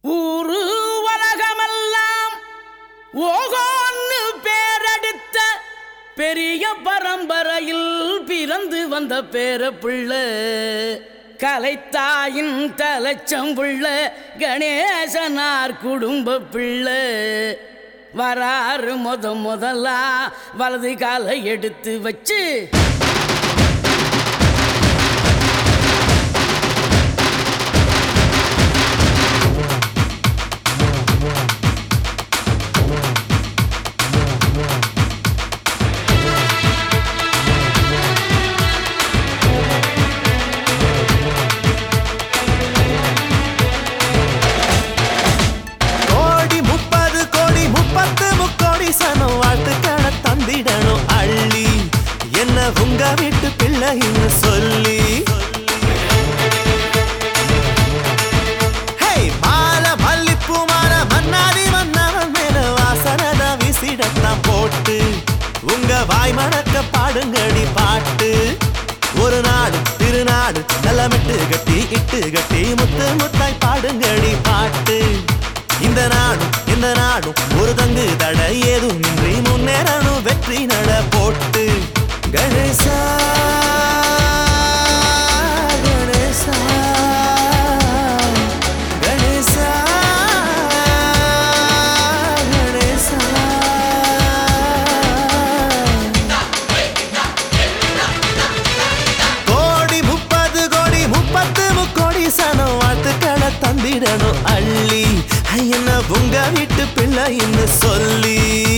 ஊரு உலகமெல்லாம் ஓகோன்னு பேரெடுத்த பெரிய பரம்பரையில் பிறந்து வந்த பேர பிள்ளை கலைத்தாயின் தலைச்சம் புள்ள கணேசனார் குடும்ப பிள்ளை வராறு முத முதலா வலது காலை எடுத்து வச்சு கோடி முப்பது கோடி முப்பத்து முக்கோடி சனம் வாழ்த்துக்களை தந்திடணும் அள்ளி என்ன உங்க வீட்டு பிள்ளைன்னு சொல்லி ஹே, மாலை மல்லிப்பூ மாலை மன்னாதி மன்னவன் மேல வாசனதான் விசிடத்தான் போட்டு உங்க வாய் மணக்க பாடுங்கடி பாட்டு ஒரு நாடு திருநாடு நலமிட்டு கட்டி இட்டு கட்டி முத்து முத்தாய் பாடுங்கடி பாட்டு இந்த நாடும் இந்த நாடும் ஒரு தங்கு தட ஏதும் இன்றி முன்னேறணும் வெற்றி நட போட்டு கணேசா கணேசா கணேசா கணேசா கோடி முப்பது கோடி முப்பத்து முக்கோடி சனம் வாழ்த்துக்களை தந்திடணும் அள்ளி என்ன உங்க வீட்டு பிள்ளைன்னு சொல்லி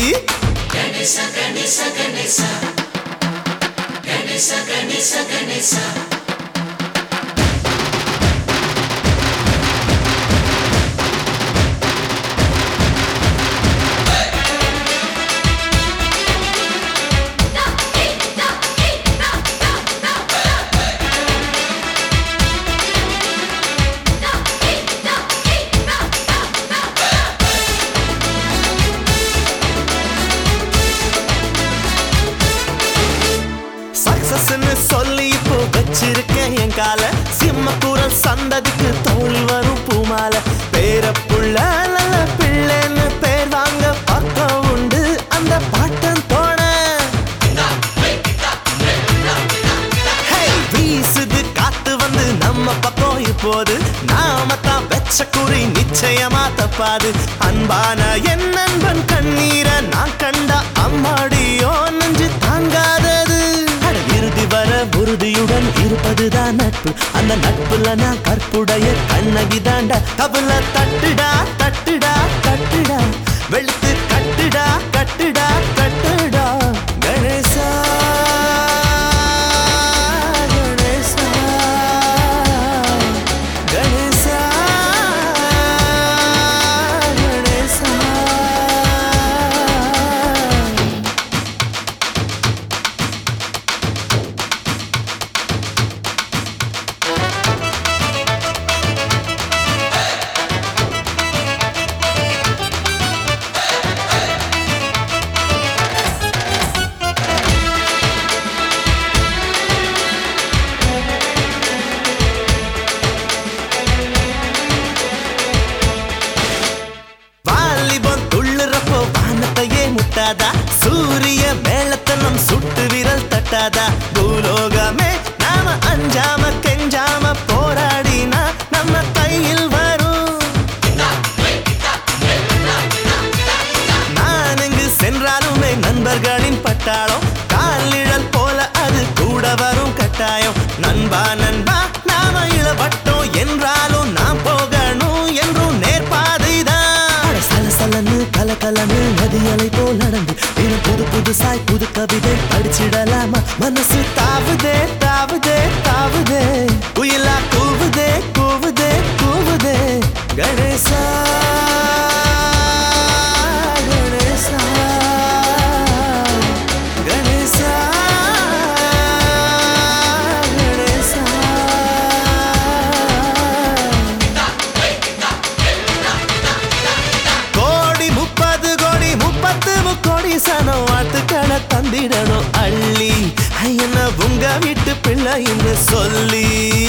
சக்சஸ்ன்னு சொல்லி இப்போ வச்சிருக்கேன் என் கால சிம்மக்குரல் சந்ததிக்கு தோல் வரும் பூமால பேர புள்ள நல்ல பிள்ளைன்னு பேர் வாங்க பக்கம் உண்டு அந்த பாட்டன் தோண ஹே, வீசுது காத்து வந்து நம்ம பக்கம் இப்போது நாம தான் வெச்ச குறி நிச்சயமா தப்பாது அன்பான என் நண்பன் கண்ணீரை நான் கண்டா அம்மாடியோ நெஞ்சு தாங்காதது அட, இறுதி வர உறுதியுடன் இருப்பதுதான் நட்பு அந்த நட்புல நான் கற்புடைய கண்ணகி தாண்டா கபுல தட்டுடா தட்டுடா தட்டுடா வெளுத்து கட்டுடா கட்டுடா கட்டுடா கணேசா கணேசா கணேசா கணேசா வாலிபம் துள்ளுறப்போ வானத்தையே முட்டாதா சூரிய மேளத்தை நம் சுட்டு விரல் தட்டாதா பூலோகமே நாம அஞ்சாம கெஞ்சாம போராடினா நம்ம கையில் வரும் நான் எங்கு சென்றாலுமே நண்பர்களின் பட்டாளம் காலிழல் போல அது கூட வரும் கட்டாயம் நண்பா நண்பா நாம இளவட்டோம் என்றாலும் நாம் போகணும் என்றும் நேர்பாதைதான் சலசலன்னு கலகலன்னு நதியலை போல் நடந்து தினம் புது புதுசாய் புது கவிதை படிச்சிடலாமா மனசு தாவுதே தாவுதே தாவுதே உயிலா கூவுதே கூவுதே கூவுதே கணேசா கணேசா கணேசா கணேசா கோடி முப்பது கோடி முப்பத்து முக்கோடி சனம் வாழ்த்துக்களை தந்திடணும் அள்ளி என்ன உங்க வீட்டு பிள்ளைன்னு சொல்லி